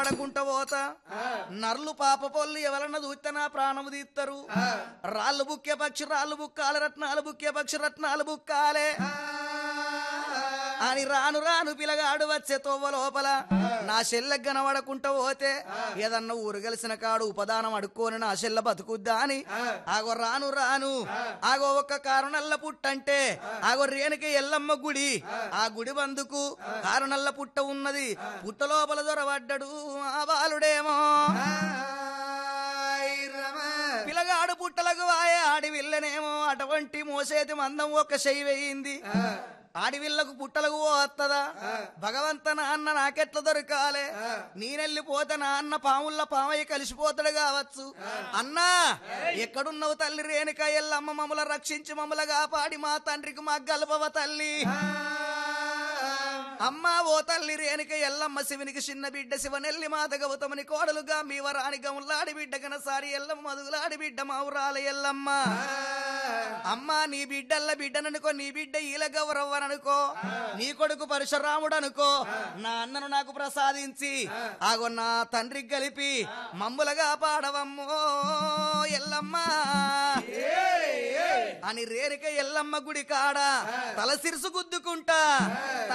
గనబడకుంట పోతా నర్లు పాప పొల్లు ఎవరన్నా చూస్తే నా ప్రాణము తీస్తారు రాళ్ళు బుక్కే పక్షి రాళ్ళు బుక్కాలే రత్నాలు బుక్కే పక్షి రత్నాలు బుక్కాలే అని రాను రాను పిలగాడు వచ్చే తోవ లోపల నా చెల్లె గనబడకుంట పోతే ఏదన్నా ఊరు కలిసిన కాడు ఉపదానం అడుక్కొని నా చెల్లె బతుకుద్దా అని ఆగో రాను రాను ఆగో ఒక్క కారునల్ల పుట్టంటే ఆగో రేణుక ఎల్లమ్మ గుడి ఆ గుడి బందుకు కారునల్ల పుట్ట ఉన్నది పుట్ట లోపల దొరబడ్డాడు ఆ బాలుడేమో పిలగాడు పుట్టలకు వాయే ఆడి విల్లనేమో అటువంటి మోసేది మందం ఒక చెయ్యి వేయింది ఆడివిల్లకు పుట్టలకు పోత్తదా భగవంత నాన్న నాకెట్ల దొరకాలే నేనెళ్ళిపోతే నాన్న పాముల్ల పామయ్య కలిసిపోతాడు కావచ్చు అన్నా ఎక్కడున్నావు తల్లి రేణుక ఎల్లమ్మ మమ్మల రక్షించి మమ్మల కాపాడి మా తండ్రికి మా గల్పవ తల్లి అమ్మా ఓ తల్లి రేణుక ఎల్లమ్మ శివునికి చిన్న బిడ్డ శివనెల్లి మాత గౌతమని కోడలుగా మీ వరాని గములాడి బిడ్డ కనసారి ఎల్లమ్మ మధులాడి బిడ్డ మావురాల ఎల్లమ్మ అమ్మా నీ బిడ్డల్ల బిడ్డననుకో నీ బిడ్డ ఈల గౌరవ్వననుకో నీ కొడుకు పరశురాముడు అనుకో నా అన్నను నాకు ప్రసాదించి ఆగో నా తండ్రికి కలిపి మమ్ములగా పాడవమ్మో ఎల్లమ్మ అని రేరిక ఎల్లమ్మ గుడి కాడ తల సిరుసు గుద్దుకుంటా